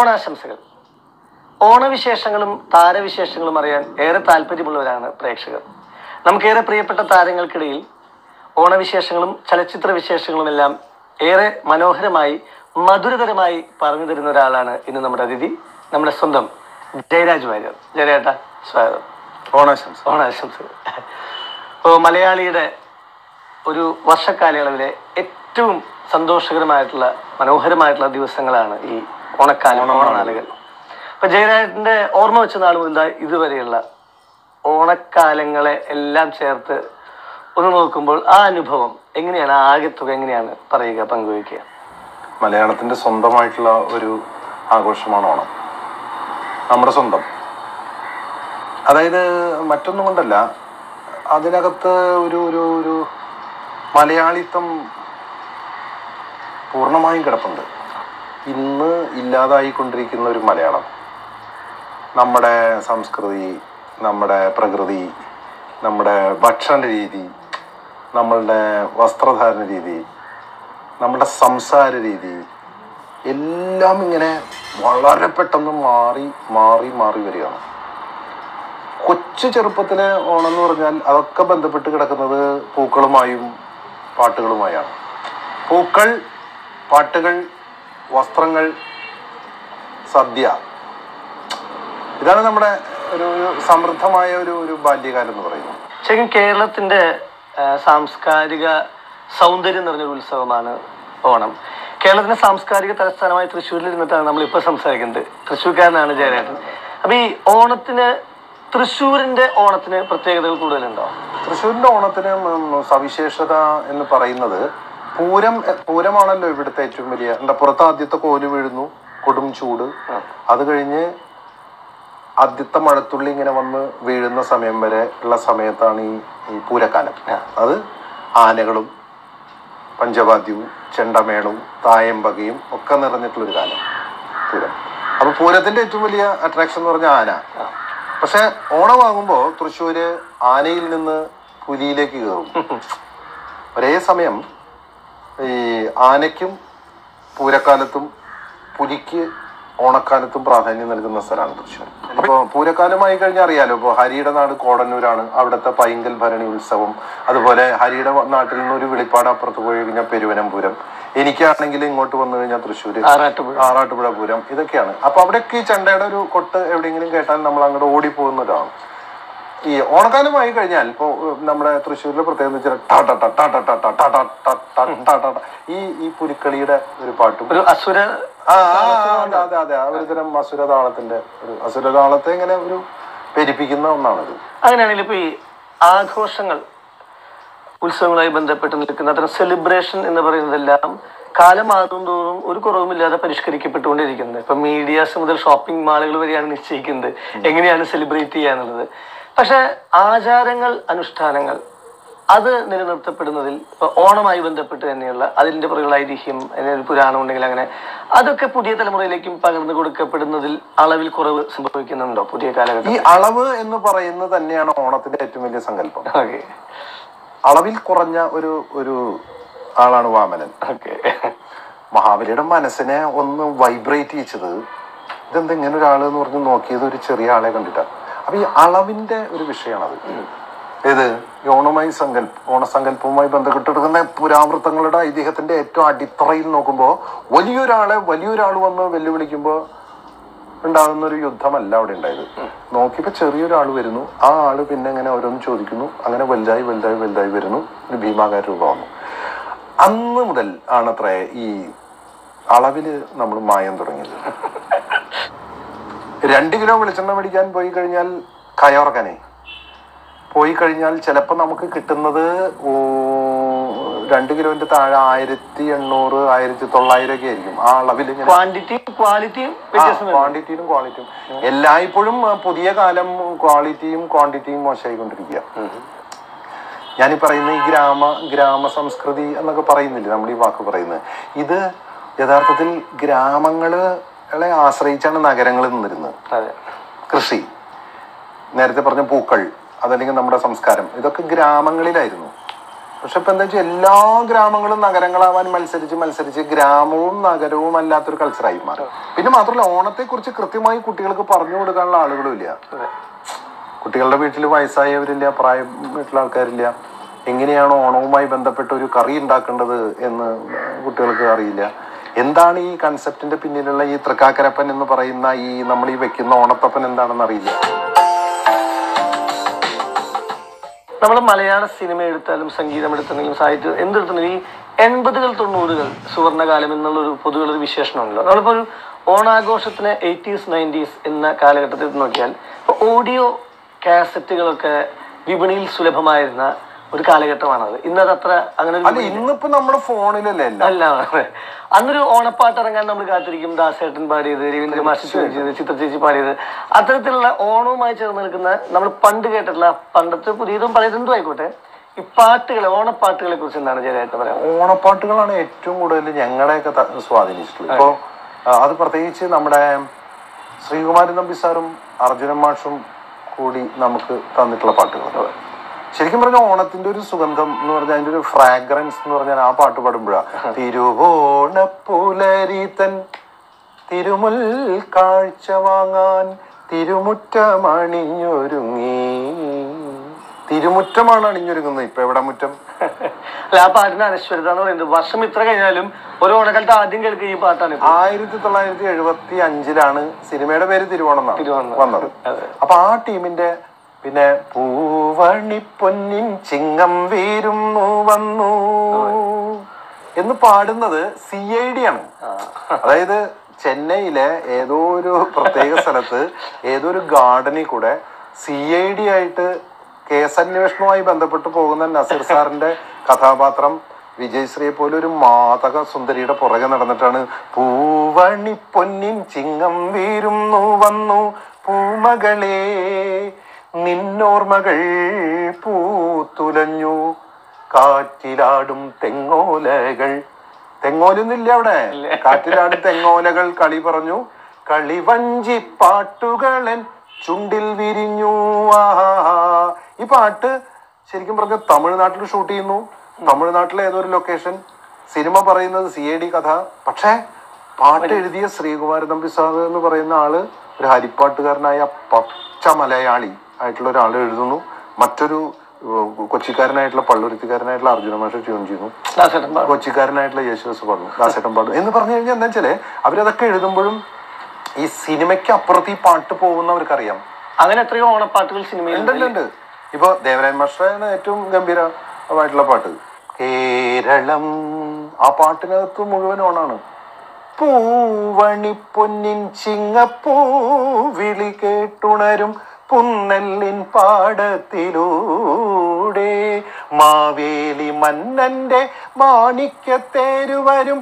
ഓണാശംസകൾ ഓണവിശേഷങ്ങളും താരവിശേഷങ്ങളും അറിയാൻ ഏറെ താല്പര്യമുള്ളവരാണ് പ്രേക്ഷകർ നമുക്കേറെ പ്രിയപ്പെട്ട താരങ്ങൾക്കിടയിൽ ഓണവിശേഷങ്ങളും ചലച്ചിത്ര വിശേഷങ്ങളും എല്ലാം ഏറെ മനോഹരമായി മധുരതരമായി പറഞ്ഞു തരുന്ന ഒരാളാണ് ഇന്ന് നമ്മുടെ അതിഥി നമ്മുടെ സ്വന്തം ജയരാജ് വാര്യർ ജയരേട്ട സ്വാഗതം ഓണാശംസ ഓണാശംസകൾ ഇപ്പോൾ മലയാളിയുടെ ഒരു വർഷക്കാലയളവിലെ ഏറ്റവും സന്തോഷകരമായിട്ടുള്ള മനോഹരമായിട്ടുള്ള ദിവസങ്ങളാണ് ഈ ഓണക്കാലം ഓണനാളുകൾ ഇപ്പൊ ജയരാജന്റെ ഓർമ്മ വെച്ച നാൾ മുതൽ ദാ ഇതുവരെയുള്ള ഓണക്കാലങ്ങളെ എല്ലാം ചേർത്ത് ഒന്ന് നോക്കുമ്പോൾ ആ അനുഭവം എങ്ങനെയാണ് ആ ആകെത്തുക എങ്ങനെയാണ് പറയുക പങ്കുവയ്ക്കുക മലയാളത്തിന്റെ സ്വന്തമായിട്ടുള്ള ഒരു ആഘോഷമാണ് ഓണം നമ്മുടെ സ്വന്തം അതായത് മറ്റൊന്നും കൊണ്ടല്ല അതിനകത്ത് ഒരു ഒരു ഒരു മലയാളിത്തം പൂർണ്ണമായും കിടപ്പുണ്ട് ഇന്ന് ഇല്ലാതായിക്കൊണ്ടിരിക്കുന്ന ഒരു മലയാളം നമ്മുടെ സംസ്കൃതി നമ്മുടെ പ്രകൃതി നമ്മുടെ ഭക്ഷണ രീതി നമ്മളുടെ വസ്ത്രധാരണ രീതി നമ്മുടെ സംസാര രീതി എല്ലാം ഇങ്ങനെ വളരെ പെട്ടെന്ന് മാറി മാറി മാറി വരികയാണ് കൊച്ചു ചെറുപ്പത്തിലെ ഓണം എന്ന് പറഞ്ഞാൽ അതൊക്കെ ബന്ധപ്പെട്ട് കിടക്കുന്നത് പൂക്കളുമായും പാട്ടുകളുമായാണ് പൂക്കൾ പാട്ടുകൾ വസ്ത്രങ്ങൾ സദ്യ ഇതാണ് നമ്മുടെ ഒരു ഒരു സമൃദ്ധമായ ഒരു ഒരു ബാല്യകാലം എന്ന് പറയുന്നത് ശരിക്കും കേരളത്തിന്റെ ആ, സാംസ്കാരിക സൗന്ദര്യം നിറഞ്ഞൊരു ഉത്സവമാണ് ഓണം കേരളത്തിന്റെ സാംസ്കാരിക തലസ്ഥാനമായ തൃശ്ശൂരിൽ നിന്നിട്ടാണ് നമ്മൾ ഇപ്പൊ സംസാരിക്കുന്നത് തൃശ്ശൂർക്കാരനാണ് ജയരാജൻ അപ്പൊ ഈ ഓണത്തിന് തൃശ്ശൂരിന്റെ ഓണത്തിന് പ്രത്യേകതകൾ കൂടുതലുണ്ടോ തൃശ്ശൂരിന്റെ ഓണത്തിന് ഉം സവിശേഷത എന്ന് പറയുന്നത് പൂരം പൂരമാണല്ലോ ഇവിടുത്തെ ഏറ്റവും വലിയ എന്താ പുറത്ത് ആദ്യത്തെ കോല് വീഴുന്നു കൊടും ചൂട് അത് കഴിഞ്ഞ് ആദ്യത്തെ മഴത്തുള്ളി ഇങ്ങനെ വന്ന് വീഴുന്ന സമയം വരെ ഉള്ള സമയത്താണ് ഈ ഈ പൂരക്കാലം അത് ആനകളും പഞ്ചവാദ്യവും ചെണ്ടമേളവും തായമ്പകയും ഒക്കെ നിറഞ്ഞിട്ടുള്ളൊരു കാലം പൂരം അപ്പൊ പൂരത്തിന്റെ ഏറ്റവും വലിയ അട്രാക്ഷൻ എന്ന് പറഞ്ഞാൽ ആന പക്ഷെ ഓണമാകുമ്പോ തൃശ്ശൂര് ആനയിൽ നിന്ന് പുലിയിലേക്ക് കയറും ഒരേ സമയം ഈ ആനയ്ക്കും പൂരക്കാലത്തും പുലിക്ക് ഓണക്കാലത്തും പ്രാധാന്യം നൽകുന്ന സ്ഥലമാണ് തൃശ്ശൂർ അപ്പോൾ പൂരക്കാലമായി കഴിഞ്ഞാൽ അറിയാലോ ഇപ്പോൾ ഹരിയുടെ നാട് കോടന്നൂരാണ് അവിടുത്തെ പൈങ്കൽ ഭരണി ഉത്സവം അതുപോലെ ഹരിയുടെ നാട്ടിൽ നിന്ന് ഒരു വെളിപ്പാട് അപ്പുറത്ത് പോയി കഴിഞ്ഞാൽ പെരുവനംപുരം എനിക്കാണെങ്കിൽ ഇങ്ങോട്ട് വന്നു കഴിഞ്ഞാൽ തൃശ്ശൂര് ആറാട്ടുപുഴ ആറാട്ടുപുഴ പൂരം ഇതൊക്കെയാണ് അപ്പൊ അവിടെയൊക്കെ ഈ ചണ്ടയുടെ ഒരു കൊട്ട് എവിടെയെങ്കിലും കേട്ടാൽ നമ്മൾ അങ്ങോട്ട് ഓടിപ്പോകുന്ന ഒരാളാണ് ഈ ഓണക്കാലമായി കഴിഞ്ഞാൽ ഇപ്പൊ നമ്മുടെ തൃശ്ശൂരിലെ പ്രത്യേകത എന്ന് വെച്ചാൽ ടാ ടാ ടാ ടാ ടാ ടാ ടാ ടാ ടാ ടാ ടാ ടാ ടാ ടാ. ഈ ഈ പുലിക്കളിയുടെ ഒരു പാട്ടും ഒരു അസുര ആ, ആ, ആ, അതെ അതെ അതെ ആ ഒരു തരം അസുരതാളത്തിന്റെ ഒരു അസുരതാളത്തെ ഇങ്ങനെ ഒരു പെരിപ്പിക്കുന്ന ഒന്നാണത് അങ്ങനെയാണെങ്കിൽ ഇപ്പൊ ഈ ആഘോഷങ്ങൾ ഉത്സവങ്ങളുമായി ബന്ധപ്പെട്ട് നിൽക്കുന്ന അത്തരം സെലിബ്രേഷൻ എന്ന് പറയുന്നതെല്ലാം കാലം മാറും തോറും ഒരു കുറവുമില്ലാതെ പരിഷ്കരിക്കപ്പെട്ടുകൊണ്ടിരിക്കുന്നത് ഇപ്പൊ മീഡിയാസ് മുതൽ ഷോപ്പിംഗ് മാളുകൾ വരെയാണ് നിശ്ചയിക്കുന്നത് എങ്ങനെയാണ് സെലിബ്രേറ്റ് ചെയ്യാന്നുള്ളത് പക്ഷെ ആചാരങ്ങൾ അനുഷ്ഠാനങ്ങൾ അത് നിലനിർത്തപ്പെടുന്നതിൽ ഇപ്പൊ ഓണമായി ബന്ധപ്പെട്ട് തന്നെയുള്ള അതിന്റെ പുറകുള്ള ഐതിഹ്യം അല്ലെങ്കിൽ ഒരു പുരാണം ഉണ്ടെങ്കിൽ അങ്ങനെ അതൊക്കെ പുതിയ തലമുറയിലേക്കും പകർന്നു കൊടുക്കപ്പെടുന്നതിൽ അളവിൽ കുറവ് സംഭവിക്കുന്നുണ്ടോ പുതിയ കാലഘട്ടം ഈ അളവ് എന്ന് പറയുന്നത് തന്നെയാണ് ഓണത്തിന്റെ ഏറ്റവും വലിയ സങ്കല്പം ഓക്കെ അളവിൽ കുറഞ്ഞ ഒരു ഒരു ആളാണ് വാമനൻ ഓക്കെ മഹാബലിയുടെ മനസ്സിനെ ഒന്ന് വൈബ്രേറ്റ് ചെയ്യിച്ചത് ഇതെന്താ ഇങ്ങനെ ഒരാള് എന്ന് പറഞ്ഞ് നോക്കിയത് ഒരു ചെറിയ ആളെ കണ്ടിട്ടാ അപ്പൊ ഈ അളവിന്റെ ഒരു വിഷയമാണത് ഏത് ഈ ഓണമായി സങ്കല്പ ഓണസങ്കല്പവുമായി ബന്ധപ്പെട്ടെടുക്കുന്ന പുരാവൃത്തങ്ങളുടെ ഐതിഹ്യത്തിന്റെ ഏറ്റവും അടിത്തറയിൽ നോക്കുമ്പോൾ വലിയൊരാളെ വലിയൊരാൾ വന്ന് വെല്ലുവിളിക്കുമ്പോൾ ഉണ്ടാകുന്ന ഒരു യുദ്ധമല്ല അവിടെ ഉണ്ടായത് നോക്കിയപ്പോ ചെറിയൊരാൾ വരുന്നു ആ ആള് പിന്നെ ഇങ്ങനെ ഓരോന്ന് ചോദിക്കുന്നു അങ്ങനെ വലുതായി വലുതായി വലുതായി വരുന്നു ഒരു ഭീമാകാര രൂപം വന്നു അന്ന് മുതൽ ആണത്രേ ഈ അളവില് നമ്മൾ മായം തുടങ്ങിയത് രണ്ട് കിലോ വെളിച്ചെണ്ണ മേടിക്കാൻ പോയി കഴിഞ്ഞാൽ കയറക്കനെ പോയി കഴിഞ്ഞാൽ ചിലപ്പോൾ നമുക്ക് കിട്ടുന്നത് ഓ, രണ്ട് കിലോന്റെ താഴെ ആയിരത്തി എണ്ണൂറ് ആയിരത്തി തൊള്ളായിരം ഒക്കെ ആയിരിക്കും ആ അളവിൽ ഇങ്ങനെ ക്വാണ്ടിറ്റിയും ക്വാളിറ്റിയും വ്യത്യാസം വരും. ക്വാണ്ടിറ്റിയും ക്വാളിറ്റിയും എല്ലായ്പ്പോഴും ആ, പുതിയ കാലം ക്വാളിറ്റിയും ക്വാണ്ടിറ്റിയും മോശമായിക്കൊണ്ടിരിക്കുക ഞാനീ പറയുന്ന ഈ ഗ്രാമ ഗ്രാമ സംസ്കൃതി എന്നൊക്കെ പറയുന്നില്ലേ നമ്മൾ ഈ വാക്ക് പറയുന്നത് ഇത് യഥാർത്ഥത്തിൽ ഗ്രാമങ്ങളെ ആശ്രയിച്ചാണ് നഗരങ്ങളിൽ നിന്നിരുന്നത് അതെ കൃഷി നേരത്തെ പറഞ്ഞ പൂക്കൾ അതല്ലെങ്കിൽ നമ്മുടെ സംസ്കാരം ഇതൊക്കെ ഗ്രാമങ്ങളിലായിരുന്നു പക്ഷെ ഇപ്പൊ എന്താ വെച്ചാൽ എല്ലാ ഗ്രാമങ്ങളും നഗരങ്ങളാവാൻ മത്സരിച്ച് മത്സരിച്ച് ഗ്രാമവും നഗരവും അല്ലാത്തൊരു കൾച്ചറായി മാറി പിന്നെ മാത്രമല്ല ഓണത്തെ കുറിച്ച് കൃത്യമായി കുട്ടികൾക്ക് പറഞ്ഞു കൊടുക്കാനുള്ള ആളുകളും ഇല്ല അതെ. കുട്ടികളുടെ വീട്ടിൽ വയസ്സായവരില്ല പ്രായം വീട്ടിലെ ആൾക്കാരില്ല എങ്ങനെയാണ് ഓണവുമായി ബന്ധപ്പെട്ട് ഒരു കറി ഉണ്ടാക്കേണ്ടത് എന്ന് കുട്ടികൾക്ക് അറിയില്ല എന്താണ് ഈ കൺസെപ്റ്റിന്റെ പിന്നിലുള്ള ഈ തൃക്കാക്കരപ്പൻ എന്ന് പറയുന്ന ഈ നമ്മൾ ഈ വെക്കുന്ന ഓണത്തപ്പൻ എന്താണെന്ന് അറിയില്ല നമ്മൾ മലയാള സിനിമ എടുത്താലും സംഗീതം എടുത്താലും സാഹിത്യം എന്തെടുത്താലും ഈ എൺപതുകൾ തൊണ്ണൂറുകൾ സുവർണകാലം എന്നുള്ളൊരു പൊതുവെയൊരു വിശേഷണമുണ്ടല്ലോ നമ്മളിപ്പോൾ ഒരു ഓണാഘോഷത്തിന് എയ്റ്റീസ് നയൻറ്റീസ് എന്ന കാലഘട്ടത്തിൽ നോക്കിയാൽ ഇപ്പോൾ ഓഡിയോ കാസറ്റുകളൊക്കെ വിപണിയിൽ സുലഭമായിരുന്ന ഒരു കാലഘട്ടമാണത് ഇന്നത് അത്ര അങ്ങനെ ഒരു അല്ല ഇന്നിപ്പോ നമ്മുടെ ഫോണിലല്ലേ എല്ലാം അല്ല അന്നൊരു ഓണപ്പാട്ട് ഇറങ്ങാൻ നമ്മൾ കാത്തിരിക്കും ദാസേട്ടൻ പാടിയത് രവീന്ദ്ര മാഷി ചെയ്തത് ചിത്ര ചേച്ചി പാടിയത് അത്തരത്തിലുള്ള ഓണവുമായി ചേർന്ന് നിൽക്കുന്ന നമ്മൾ പണ്ട് കേട്ടിട്ടുള്ള പണ്ടത്തെ പുതിയതും പഴയതെന്തും ആയിക്കോട്ടെ ഈ പാട്ടുകളെ ഓണപ്പാട്ടുകളെ കുറിച്ച് എന്താണ് ജയരായിട്ട് പറയാം ഓണപ്പാട്ടുകളാണ് ഏറ്റവും കൂടുതൽ ഞങ്ങളെയൊക്കെ ത- സ്വാധീനിച്ചിട്ടുള്ളത് ഇപ്പോൾ അത് പ്രത്യേകിച്ച് നമ്മുടെ ശ്രീകുമാരൻ നമ്പി സാറും അർജുനൻ മാഷും കൂടി നമുക്ക് തന്നിട്ടുള്ള പാട്ടുകൾ ശരിക്കും പറഞ്ഞാൽ ഓണത്തിന്റെ ഒരു സുഗന്ധം എന്ന് പറഞ്ഞാൽ അതിന്റെ ഒരു ഫ്രാഗ്രൻസ് എന്ന് പറഞ്ഞാൽ ആ പാട്ട് പാടുമ്പോഴാണ് തിരുവോണപ്പുലരിതൻ തിരുമുൽ കാഴ്ച വാങ്ങാൻ തിരുമുറ്റമണിഞ്ഞൊരുങ്ങി തിരുമുറ്റമാണ് അണിഞ്ഞൊരുങ്ങുന്നത് ഇപ്പൊ എവിടെ മുറ്റം അല്ല ആ പാട്ടിന് അനശ്വരത എന്ന് പറയുന്നത് വർഷം ഇത്ര കഴിഞ്ഞാലും ഒരു ഓണക്കാലത്ത് ആദ്യം കേൾക്കുക ഈ പാട്ടാണ് ഇപ്പൊ. ആയിരത്തി തൊള്ളായിരത്തി എഴുപത്തി അഞ്ചിലാണ് സിനിമയുടെ പേര് തിരുവോണം എന്നാണ് തിരുവോണം. വന്നത് അതെ. അപ്പൊ ആ ടീമിന്റെ പിന്നെ പൂവണി പൊന്നിൻ ചിങ്ങം വീരുന്നു വന്നു എന്ന് പാടുന്നത് സി ഐ ഡി ആണ് അതായത് ചെന്നൈയിലെ ഏതോ ഒരു പ്രത്യേക സ്ഥലത്ത് ഏതോ ഒരു ഗാർഡനിൽ കൂടെ സി ഐ ഡി ആയിട്ട് കേസന്വേഷണവുമായി ബന്ധപ്പെട്ട് പോകുന്ന നസീർ സാറിന്റെ കഥാപാത്രം വിജയശ്രീയെ പോലെ ഒരു മാതക സുന്ദരിയുടെ പുറകെ നടന്നിട്ടാണ് പൂവണി പൊന്നിൻ ചിങ്ങം വീരുന്നു വന്നു പൂമകളെ നിന്നോർമകൾ പൂത്തുലഞ്ഞു കാറ്റിലാടും തെങ്ങോലകൾ തെങ്ങോലൊന്നുമില്ല അവിടെ കാറ്റിലാടും തെങ്ങോലകൾ കളി പറഞ്ഞു കളിവഞ്ചി പാട്ടുകളൻ ചുണ്ടിൽ വിരിഞ്ഞു ആഹാ. ഈ പാട്ട് ശരിക്കും പറഞ്ഞ തമിഴ്നാട്ടിൽ ഷൂട്ട് ചെയ്യുന്നു തമിഴ്നാട്ടിലെ ഏതോ ഒരു ലൊക്കേഷൻ സിനിമ പറയുന്നത് സി ഐ ഡി കഥ പക്ഷേ പാട്ട് എഴുതിയ ശ്രീകുമാര തമ്പി സാർ എന്ന് പറയുന്ന ആള് ഒരു ഹരിപ്പാട്ടുകാരനായ പച്ച മലയാളി ആയിട്ടുള്ള ഒരാൾ എഴുതുന്നു മറ്റൊരു ഏഹ്, കൊച്ചിക്കാരനായിട്ടുള്ള പള്ളുരുത്തിക്കാരനായിട്ടുള്ള അർജുന മാഷ ട്യൂൺ ചെയ്യുന്നു ദാസേട്ടൻ പാടും കൊച്ചിക്കാരനായിട്ടുള്ള യേശുദാസ് പാടും ദാസേട്ടൻ പാടും എന്ന് പറഞ്ഞു കഴിഞ്ഞാൽ എന്താ വെച്ചാല് അവരതൊക്കെ എഴുതുമ്പോഴും ഈ സിനിമയ്ക്ക് അപ്പുറത്ത് ഈ പാട്ട് പോകുന്നവർക്കറിയാം അങ്ങനെ എത്രയോ ഓണപ്പാട്ടുകൾ സിനിമയിൽ ഉണ്ട് ഉണ്ട് ഇപ്പൊ ദേവരായൻ മാസ്റ്ററാണ് ഏറ്റവും ഗംഭീരമായിട്ടുള്ള പാട്ട് കേരളം ആ പാട്ടിനകത്ത് മുഴുവൻ ഓണാണ് പൂവണി പൊന്നിൻ ചിങ്ങപ്പൂ വിളി കേട്ടുണരും പുന്നല്ലിൻ പാടത്തിലൂടെ മാവേലി മന്നന്റെ മാണിക്യത്തേരുവരും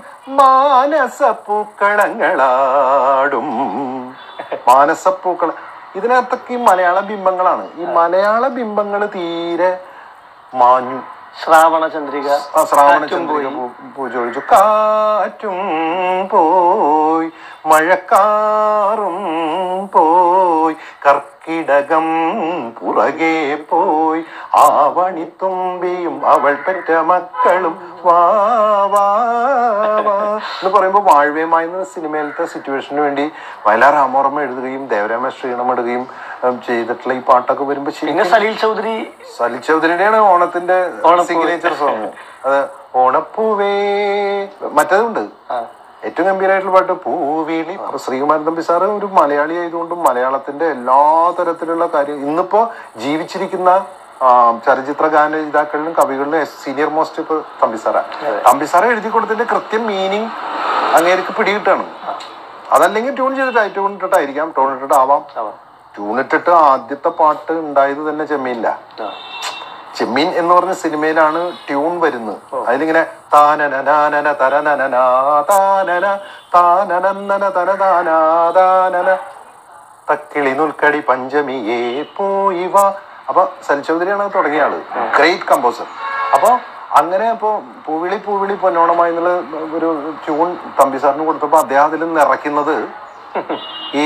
മാനസപ്പൂക്കളങ്ങളാടും മാനസപ്പൂക്കള ഇതിനകത്തൊക്കെ ഈ മലയാള ബിംബങ്ങളാണ് ഈ മലയാള ബിംബങ്ങൾ തീരെ മാഞ്ഞു ശ്രാവണ ചന്ദ്രിക ആ ശ്രാവണ കാറ്റും ചന്ദ്രിക പോയി. പൂ- പൂജ ഒഴിച്ചു കാറ്റും പോയി മഴക്കാറും പോയി കർക്കിടകം പുറകെ പോയി ആവണിത്തുമ്പിയും അവൾ പെറ്റ മക്കളും വാ വാ വാ എന്ന് പറയുമ്പോൾ വാഴ്വേമായി എന്ന സിനിമയിലത്തെ സിറ്റുവേഷന് വേണ്ടി വയലാർ രാമോർമ്മ എഴുതുകയും ദേവരാമ ശ്രീണം ഇടുകയും ഉം, ചെയ്തിട്ടുള്ള ഈ പാട്ടൊക്കെ വരുമ്പോൾ പിന്നെ സലീൽ ചൗധരി സലി ചൗധരിയുടെയാണ് ഓണത്തിന്റെ ഓണപ്പൂവേ. സിഗ്നേച്ചർ സോങ് അത് ഓണപ്പൂവേ മറ്റേതുണ്ട് ആ. ഏറ്റവും ഗംഭീരമായിട്ടുള്ള പാട്ട് പൂവിളി അപ്പൊ ശ്രീകുമാരൻ തമ്പി സാറ് ഒരു മലയാളി ആയതുകൊണ്ടും മലയാളത്തിന്റെ എല്ലാ തരത്തിലുള്ള കാര്യം ഇന്നിപ്പോ ജീവിച്ചിരിക്കുന്ന ആ, ചലച്ചിത്ര ഗാനരചയിതാക്കളിലും കവികളിലും സീനിയർ മോസ്റ്റ് ഇപ്പൊ തമ്പി സാറാ തമ്പി സാറ് എഴുതി കൊടുത്തതിന്റെ കൃത്യം മീനിങ് അങ്ങേർക്ക് പിടികിട്ടാണ് അതല്ലെങ്കിൽ ട്യൂൺ ചെയ്തിട്ട് ട്യൂൺ ഇട്ടിട്ടായിരിക്കാം ട്യൂൺ ഇട്ടിട്ടാവാം ആവാം. ട്യൂൺ ഇട്ടിട്ട് ആദ്യത്തെ പാട്ട് ഉണ്ടായത് തന്നെ ചെമ്മീനില്ല ആ. ചെമ്മീൻ എന്ന് പറഞ്ഞ സിനിമയിലാണ് ട്യൂൺ വരുന്നത് അതിലിങ്ങനെ താനന നാനന തരനന താനന താനനന്നന തനതാന താനന തക്കിളി നുൽക്കടി പഞ്ചമിയേ പോയി വാ അപ്പൊ സലിച്ചൗധരിയാണ് അത് തുടങ്ങിയ ആള് ഗ്രേറ്റ് കമ്പോസർ അപ്പൊ അങ്ങനെ ഇപ്പോ പൂവിളി പൂവിളി പൊന്നോണമായി എന്നുള്ള ഒരു ട്യൂൺ തമ്പി സാറിന് കൊടുത്തപ്പോ അദ്ദേഹം അതിൽ നിറയ്ക്കുന്നത് ഈ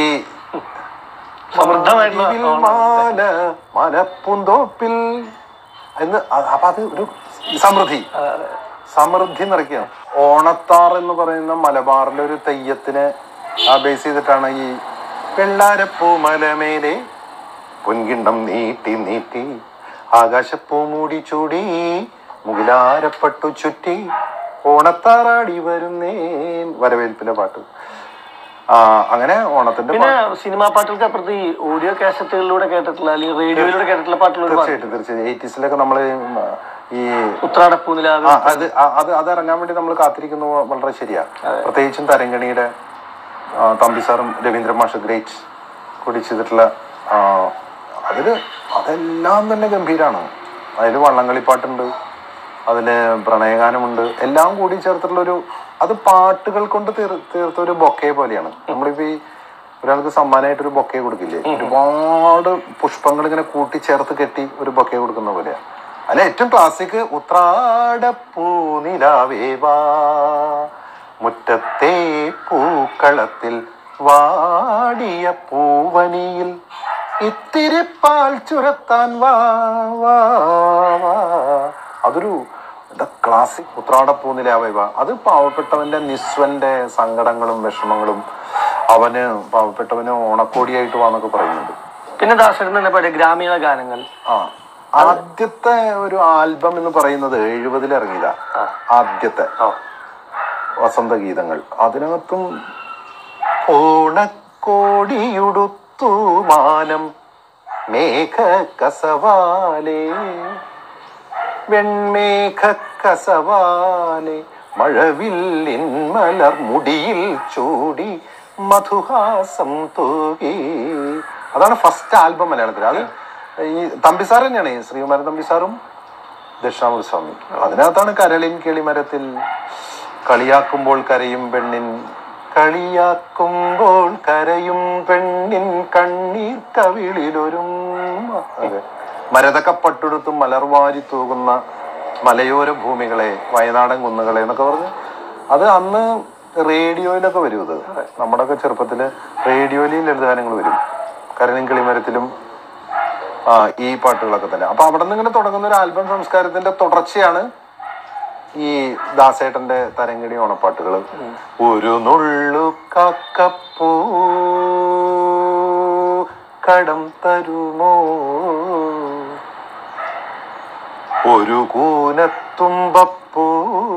സമൃദ്ധമായിട്ടുള്ള മാരിവിൽ മാന മനപ്പൂന്തോപ്പിൽ എന്ന് അ- അപ്പൊ അത് ഒരു സമൃദ്ധി സമൃദ്ധി നിറയ്ക്കുകയാണ് ഓണത്താർ എന്ന് പറയുന്ന മലബാറിലെ ഒരു തെയ്യത്തിനെ ബേസ് ചെയ്തിട്ടാണ് ഈ വെള്ളാരപ്പൂ മലമേലെ പൊൻകിണ്ണം നീട്ടി നീട്ടി ആകാശപ്പൂ മൂടി ചൂടി മുകിലാരപ്പട്ടു ചുറ്റി ഓണത്താറാടി വരുന്നേ വരവേൽപ്പിലെ പാട്ട് ആ അങ്ങനെ ഓണത്തിന്റെ പിന്നെ സിനിമാ പാട്ടുകൾക്ക് അപ്പുറത്ത് ഈ ഓഡിയോ കാസറ്റുകളിലൂടെ കേട്ടിട്ടുള്ള അല്ലെങ്കിൽ റേഡിയോയിലൂടെ കേട്ടിട്ടുള്ള പാട്ടുകൾ തീർച്ചയായിട്ടും തീർച്ചയായിട്ടും എയ്റ്റീസിലൊക്കെ നമ്മള് ഈ ഉത്രാടപ്പൂനിലാവ് ആ, അത് ആ, അത് അത് ഇറങ്ങാൻ വേണ്ടി നമ്മൾ കാത്തിരിക്കുന്നു വളരെ ശരിയാ പ്രത്യേകിച്ചും തരങ്കണിയുടെ ആ, തമ്പി സാറും രവീന്ദ്ര മാഷ് ഗ്രേറ്റ് കൂടി ചെയ്തിട്ടുള്ള ആ, അതില് അതെല്ലാം തന്നെ ഗംഭീരാണ് അതിൽ വള്ളംകളിപ്പാട്ടുണ്ട് അതില് പ്രണയഗാനമുണ്ട് എല്ലാം കൂടി ചേർത്തിട്ടുള്ള ഒരു അത് പാട്ടുകൾ കൊണ്ട് തീർ തീർത്ത ഒരു ബൊക്കെ പോലെയാണ് നമ്മളിപ്പോ ഈ ഒരാൾക്ക് സമ്മാനമായിട്ട് ഒരു ബൊക്കെ കൊടുക്കില്ലേ ഒരുപാട് പുഷ്പങ്ങൾ ഇങ്ങനെ കൂട്ടി ചേർത്ത് കെട്ടി ഒരു ബൊക്കെ കൊടുക്കുന്ന പോലെയാ അല്ല ഏറ്റവും ക്ലാസിക് ഉത്രാടപ്പൂ നിലാവേവാ മുറ്റത്തെ പൂക്കളത്തിൽ വാടിയ പൂവനിയിൽ ഇത്തിരി പാൽ ചുരത്താൻ വാ വാ വാ അതൊരു ക്ലാസിക് ഉത്രാടപ്പൂ നിലാവേവ അത് പാവപ്പെട്ടവന്റെ നിസ്വന്റെ സങ്കടങ്ങളും വിഷമങ്ങളും അവന് പാവപ്പെട്ടവന് ഓണക്കോടിയായിട്ട് വാന്നൊക്കെ പറയുന്നുണ്ട് പിന്നെ ദാസരൻ തന്നെ പാടിയ ഗ്രാമീണ ഗാനങ്ങൾ ആ ആദ്യത്തെ ഒരു ആൽബം എന്ന് പറയുന്നത് എഴുപതിൽ ഇറങ്ങിയതാ ആദ്യത്തെ വസന്തഗീതങ്ങൾ അതിനകത്തും ഓണക്കോടിയുടുത്തു മാനം മേഘ കസവാലേ വെൺമേഘ കസവാലെ മഴവില്ലിൻ മലർ മുടിയിൽ ചൂടി മധുഹാസം തൂകി അതാണ് ഫസ്റ്റ് ആൽബം മലയാളത്തിൽ അത് ഈ തമ്പിസാർ തന്നെയാണ് ഈ ശ്രീകുമാരൻ തമ്പിസാറും ദക്ഷിണാമൂർത്തി സ്വാമി അതിനകത്താണ് കരളിൻ കിളിമരത്തിൽ കളിയാക്കുമ്പോൾ കരയും പെണ്ണിൻ കളിയാക്കുമ്പോൾ കരയും പെണ്ണിൻ കണ്ണീർ കവിളിലൊരും അതെ മരതക്കപ്പട്ടെടുത്തും മലർവാരി തൂകുന്ന മലയോര ഭൂമികളെ വയനാടൻ കുന്നുകളെ എന്നൊക്കെ പറഞ്ഞ് അത് അന്ന് റേഡിയോയിലൊക്കെ വരും ഇത് നമ്മുടെയൊക്കെ ചെറുപ്പത്തില് റേഡിയോയിലും ലളിതഗാനങ്ങൾ വരും കരണിൻ കിളിമരത്തിലും ആ, ഈ പാട്ടുകളൊക്കെ തന്നെ അപ്പൊ അവിടെ നിന്ന് ഇങ്ങനെ തുടങ്ങുന്ന ഒരു ആൽബം സംസ്കാരത്തിന്റെ തുടർച്ചയാണ് ഈ ദാസേട്ടന്റെ തരങ്കിണി ഓണപ്പാട്ടുകൾ ഒരു നുള്ളു കാക്കപ്പൂ കടം തരുമോ ഒരു കൂനത്തുമ്പപ്പൂ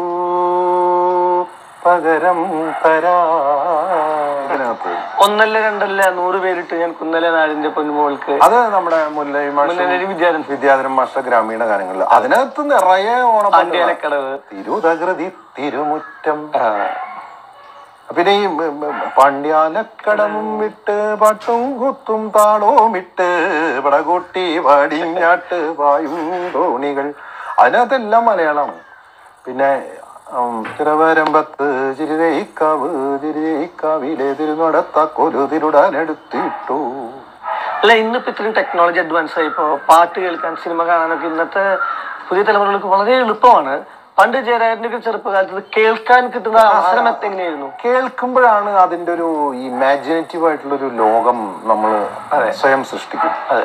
പകരം തരാ ഇതിനകത്ത് ഒന്നല്ല രണ്ടല്ല നൂറ് പേരിട്ട് ഞാൻ കുന്നല നാടിന്റെ പൊന്നുമോൾക്ക് അത് നമ്മുടെ മുല്ലൈ മാഷ് മുന്നേരി വിദ്യാരൻ വിദ്യാധരൻ മാഷ്ട ഗ്രാമീണ ഗാനങ്ങളിൽ അതിനകത്ത് നിറയെ ഓണപ്പാട്ടുകൾ പാണ്ഡ്യാലക്കടവ് തിരുതകൃതി തിരുമുറ്റം പിന്നെ ഈ ഉം, ഉം, പാണ്ഡ്യാലക്കടവും വിട്ട് പാട്ടും കുത്തും താളവും ഇട്ട് പടകൊട്ടി വടിഞ്ഞാട്ട് വായും തോണികൾ അതിനകത്തെല്ലാം മലയാളമാണ് പിന്നെ ഉം, തിരുവരമ്പത്ത് ചിരിരയിക്കാവ് ചിരിരയിക്കാവിലെ തിരുനടത്താക്കൊരു തിരുടാനെടുത്തിട്ടു അല്ല ഇന്നിപ്പോ ഇത്രയും ടെക്നോളജി അഡ്വാൻസ് ആയി ഇപ്പോ പാട്ട് കേൾക്കാൻ സിനിമ കാണാനൊക്കെ ഇന്നത്തെ പുതിയ തലമുറകൾക്ക് വളരെ എളുപ്പമാണ് പണ്ട് ജയരാജന്റെ ഒക്കെ ചെറുപ്പകാലത്ത് ഇത് കേൾക്കാൻ കിട്ടുന്ന അവസരം എങ്ങനെയായിരുന്നു കേൾക്കുമ്പോഴാണ് അതിന്റെ ഒരു ഇമാജിനേറ്റീവ് ആയിട്ടുള്ള ഒരു ലോകം നമ്മൾ സ്വയം സൃഷ്ടിക്കും അതെ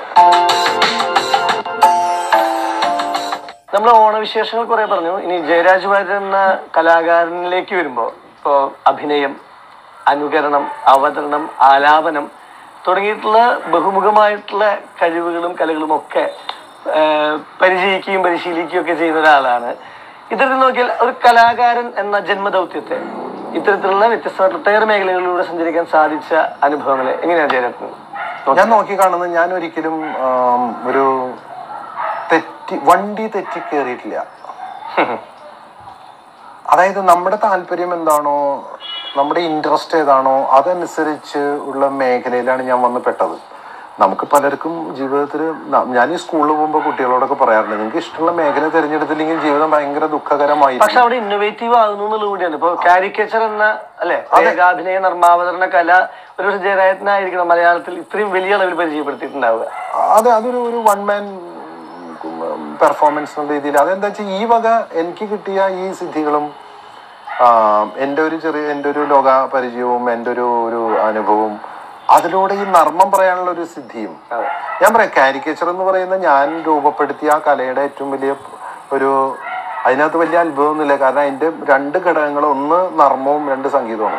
നമ്മൾ ഓണവിശേഷങ്ങൾ കുറെ പറഞ്ഞു ഇനി ജയരാജ് വാര്യർ എന്ന കലാകാരനിലേക്ക് വരുമ്പോൾ ഇപ്പോൾ അഭിനയം അനുകരണം അവതരണം ആലാപനം തുടങ്ങിയിട്ടുള്ള ബഹുമുഖമായിട്ടുള്ള കഴിവുകളും കലകളും ഒക്കെ ആഹ്, പരിചയിക്കുകയും പരിശീലിക്കുകയും ഒക്കെ ചെയ്യുന്ന ഒരാളാണ് ഇത്തരത്തിൽ നോക്കിയാൽ ഒരു കലാകാരൻ എന്ന ജന്മദൗത്യത്തെ ഇത്തരത്തിലുള്ള വ്യത്യസ്തമായിട്ടുള്ള ഒട്ടേറെ മേഖലകളിലൂടെ സഞ്ചരിക്കാൻ സാധിച്ച അനുഭവങ്ങളെ എങ്ങനെയാണ് ജയരത്നം ഞാൻ നോക്കി കാണുന്നത് ഞാൻ ഒരിക്കലും ആം, ഒരു തെറ്റി വണ്ടി തെറ്റി കയറിയിട്ടില്ല അതായത് നമ്മുടെ താല്പര്യം എന്താണോ നമ്മുടെ ഇൻട്രസ്റ്റ് ഏതാണോ അതനുസരിച്ച് ഉള്ള മേഖലയിലാണ് ഞാൻ വന്ന് പെട്ടത് നമുക്ക് പലർക്കും ജീവിതത്തിൽ ഞാൻ ഈ സ്കൂളിൽ പോകുമ്പോൾ കുട്ടികളോടൊക്കെ പറയാറുണ്ട് നിങ്ങൾക്ക് ഇഷ്ടമുള്ള മേഖല തിരഞ്ഞെടുത്തില്ലെങ്കിൽ ജീവിതം ഭയങ്കര ദുഃഖകരമായി പക്ഷെ അവിടെ ഇന്നോവേറ്റീവ് ആകുന്നു എന്നുള്ളത് കൂടിയാണ് ഇപ്പൊ കാരിക്കേച്ചർ എന്ന അല്ലെ ഏകാഭിനയ നിർമ്മാവതരണ കല ഒരു പക്ഷെ ജയരാജനായിരിക്കണം മലയാളത്തിൽ ഇത്രയും വലിയ അളവിൽ പരിചയപ്പെടുത്തിയിട്ടുണ്ടാവുക അത് അതൊരു ഒരു വൺ മാൻ പെർഫോമൻസ് എന്ന രീതിയിൽ അതെന്താ വെച്ചാൽ ഈ വക എനിക്ക് കിട്ടിയ ഈ സിദ്ധികളും ആ, എൻ്റെ ഒരു ചെറിയ എൻ്റെ ഒരു ലോക പരിചയവും എൻ്റെ ഒരു ഒരു അനുഭവവും അതിലൂടെ ഈ നർമ്മം പറയാനുള്ള ഒരു സിദ്ധിയും ഞാൻ പറയാം കാരിക്കേച്ചർ എന്ന് പറയുന്ന ഞാൻ രൂപപ്പെടുത്തിയ ആ കലയുടെ ഏറ്റവും വലിയ ഒരു അതിനകത്ത് വലിയ അത്ഭുതമൊന്നുമില്ല കാരണം അതിന്റെ രണ്ട് ഘടകങ്ങൾ ഒന്ന് നർമ്മവും രണ്ട് സംഗീതമാണ്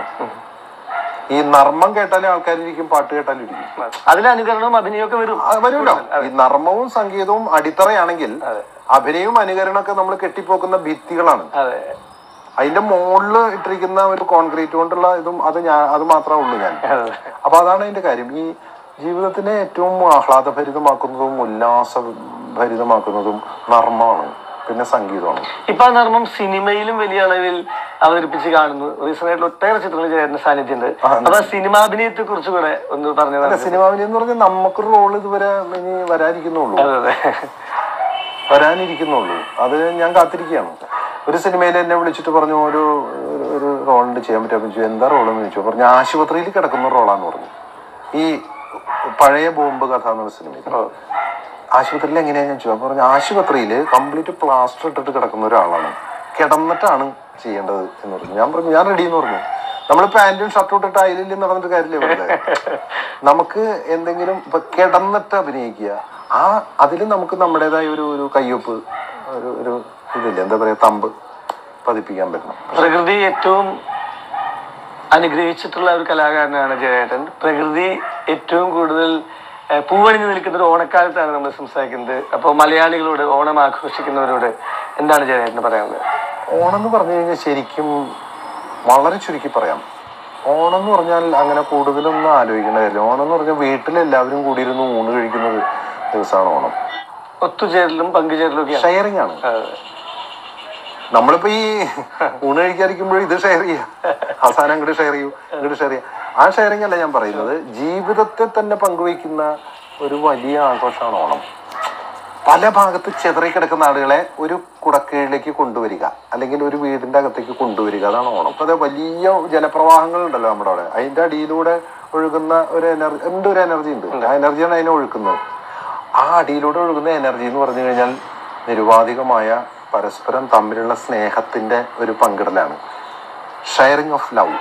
ഈ നർമ്മം കേട്ടാലും ആൾക്കാരിരിക്കും പാട്ട് കേട്ടാലും ഇരിക്കും അതിൽ അനുകരണവും അഭിനയമൊക്കെ വരും അത് വരുമല്ലോ ഈ നർമ്മവും സംഗീതവും അടിത്തറയാണെങ്കിൽ അഭിനയവും അനുകരണമൊക്കെ നമ്മൾ കെട്ടിപ്പോക്കുന്ന ഭിത്തികളാണ് അതെ അതിന്റെ മുകളിൽ ഇട്ടിരിക്കുന്ന ഒരു കോൺക്രീറ്റ് കൊണ്ടുള്ള ഇതും അത് ഞാൻ അത് മാത്രമേ ഉള്ളൂ ഞാൻ അതെ അപ്പൊ അതാണ് അതിന്റെ കാര്യം ഈ ജീവിതത്തിനെ ഏറ്റവും ആഹ്ലാദഭരിതമാക്കുന്നതും ഉല്ലാസഭരിതമാക്കുന്നതും നർമ്മമാണ് പിന്നെ സംഗീതമാണ് ഇപ്പൊ ആ നർമ്മം സിനിമയിലും വലിയ അളവിൽ അവതരിപ്പിച്ച് കാണുന്നു റീസെന്റ് ആയിട്ടുള്ള ഒട്ടേറെ ചിത്രങ്ങളിൽ ചേരുന്ന സാന്നിധ്യമുണ്ട് അപ്പൊ ആ സിനിമാഭിനയത്തെ കുറിച്ച് കൂടെ ഒന്ന് പറഞ്ഞതാണ് അല്ല സിനിമാവിനി എന്ന് പറഞ്ഞാൽ നമുക്കൊരു റോൾ ഇതുവരെ ഇനി വരാനിരിക്കുന്നുള്ളൂ അതെ അതെ വരാനിരിക്കുന്നുള്ളൂ അത് ഞാൻ കാത്തിരിക്കുകയാണ് ഒരു സിനിമയിൽ എന്നെ വിളിച്ചിട്ട് പറഞ്ഞു ഒരു ഒരു- ഒരു റോളുണ്ട് ചെയ്യാൻ പറ്റുമോ ചോദിച്ചു എന്താ റോളെന്ന് ചോദിച്ചു പറഞ്ഞു ആശുപത്രിയിൽ കിടക്കുന്ന റോളാന്ന് പറഞ്ഞു ഈ പഴയ ബോംബ് കഥ എന്നുള്ള സിനിമയിൽ ആശുപത്രിയിൽ എങ്ങനെയാ ഞാൻ ചോദിച്ചു പറഞ്ഞു ആശുപത്രിയിൽ കംപ്ലീറ്റ് പ്ലാസ്റ്റർ ഇട്ടിട്ട് കിടക്കുന്ന ഒരാളാണ് കിടന്നിട്ടാണ് ചെയ്യേണ്ടത് എന്ന് പറഞ്ഞു ഞാൻ പറഞ്ഞു ഞാൻ റെഡി എന്ന് പറഞ്ഞു നമ്മൾ പാന്റും ഷർട്ടും ഇട്ടിട്ട് അയലിൽ നടന്നിട്ട് കാര്യമില്ല വെറുതെ നമുക്ക് എന്തെങ്കിലും ഇപ്പൊ കിടന്നിട്ട് അഭിനയിക്കുക ആ അതിൽ നമുക്ക് നമ്മുടേതായ ഒരു ഒരു കയ്യൊപ്പ് ഒരു ഒരു ഇതില്ല എന്താ പറയാ തമ്പ് പതിപ്പിക്കാൻ പറ്റണം പ്രകൃതി ഏറ്റവും അനുഗ്രഹിച്ചിട്ടുള്ള ഒരു കലാകാരനാണ് ജയേട്ടൻ പ്രകൃതി ഏറ്റവും കൂടുതൽ ഏഹ്, പൂവണിഞ്ഞു നിൽക്കുന്ന ഒരു ഓണക്കാലത്താണ് നമ്മൾ സംസാരിക്കുന്നത് അപ്പോൾ മലയാളികളോട് ഓണം ആഘോഷിക്കുന്നവരോട് എന്താണ് ജയേട്ടന് പറയാനുള്ളത് ഓണം എന്ന് പറഞ്ഞു കഴിഞ്ഞാൽ ശരിക്കും വളരെ ചുരുക്കി പറയാം ഓണം എന്ന് പറഞ്ഞാൽ അങ്ങനെ കൂടുതലൊന്നും ആലോചിക്കേണ്ട കാര്യമില്ല ഓണം എന്ന് പറഞ്ഞാൽ വീട്ടിലെല്ലാവരും കൂടിയിരുന്ന് ഊണ് കഴിക്കുന്ന ഒരു ദിവസമാണ് ഓണം ഒത്തുചേരലും പങ്കുചേരലും ഒക്കെയാണ് ഷെയറിംഗ് ആണ് അതെ. നമ്മളിപ്പോ ഈ ഊണ് കഴിക്കാതിരിക്കുമ്പോഴും ഇത് ഷെയർ ചെയ്യാം അവസാനം അങ്ങോട്ട് ഷെയർ ചെയ്യൂ ഇങ്ങോട്ട് ഷെയർ ചെയ്യാം ആ ഷെയറിംഗ് അല്ല ഞാൻ പറയുന്നത് ജീവിതത്തെ തന്നെ പങ്കുവയ്ക്കുന്ന ഒരു വലിയ ആഘോഷമാണ് ഓണം പല ഭാഗത്ത് ചിതറിക്കിടക്കുന്ന ആളുകളെ ഒരു കുടക്കീഴിലേക്ക് കൊണ്ടുവരിക അല്ലെങ്കിൽ ഒരു വീടിന്റെ അകത്തേക്ക് കൊണ്ടുവരിക അതാണ് ഓണം അപ്പൊ അത് വലിയ ജലപ്രവാഹങ്ങൾ ഉണ്ടല്ലോ നമ്മുടെ അവിടെ അതിന്റെ അടിയിലൂടെ ഒഴുകുന്ന ഒരു എനർജി ഉണ്ട് ഒരു എനർജി ഉണ്ട് ആ എനർജിയാണ് അതിനെ ഒഴുക്കുന്നത് ആ അടിയിലൂടെ ഒഴുകുന്ന എനർജി എന്ന് പറഞ്ഞു കഴിഞ്ഞാൽ നിരുപാധികമായ പരസ്പരം തമ്മിലുള്ള സ്നേഹത്തിന്റെ ഒരു പങ്കിടലാണ് ഷെയറിങ് ഓഫ് ലവ്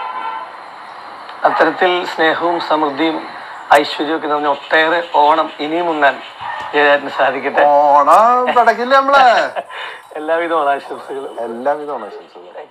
അത്തരത്തിൽ സ്നേഹവും സമൃദ്ധിയും ഐശ്വര്യവും ഒക്കെ നിറഞ്ഞ ഒട്ടേറെ ഓണം ഇനിയും ഉണ്ണാൻ ജയേട്ടന് സാധിക്കട്ടെ ഓണം തുടങ്ങില്ല നമ്മള് എല്ലാവിധ ഓണാശംസകളും എല്ലാവിധ ഓണാശംസകളും